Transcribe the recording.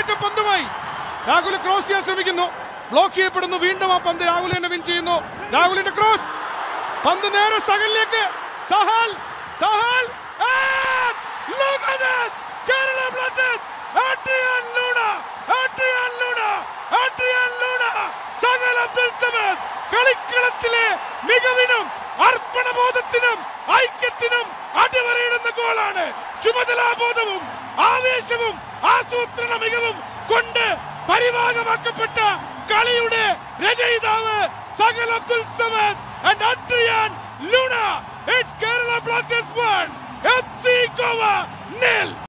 മുന്നേറ്റം പന്തുമായി രാഹുൽ ക്രോസ് ചെയ്യാൻ ശ്രമിക്കുന്നു ബ്ലോക്ക് ചെയ്യപ്പെടുന്നു വീണ്ടും ആ പന്ത് രാഹുൽ തന്നെ വിൻ ചെയ്യുന്നു രാഹുലിന്റെ ക്രോസ് പന്ത് നേരെ സഹലിലേക്ക് Sahal Sahal and look at it! Kerala Blasters Adrian Luna Adrian Luna Adrian Luna Sahal Abdul Samad കളിക്കളത്തിലെ മികവിനും അർപ്പണബോധത്തിനും ഐക്യത്തിനും അടിവരയിടുന്ന ഗോളാണ് ചുമതലാബോധവും ആവേശവും ആസൂത്രണ മികവും കൊണ്ട് പരിഭാഗമാക്കപ്പെട്ട കളിയുടെ രചയിതാവ് Sahal Abdul Samad and Adrian Luna it's Kerala Blasters 1 F C Goa നിൽ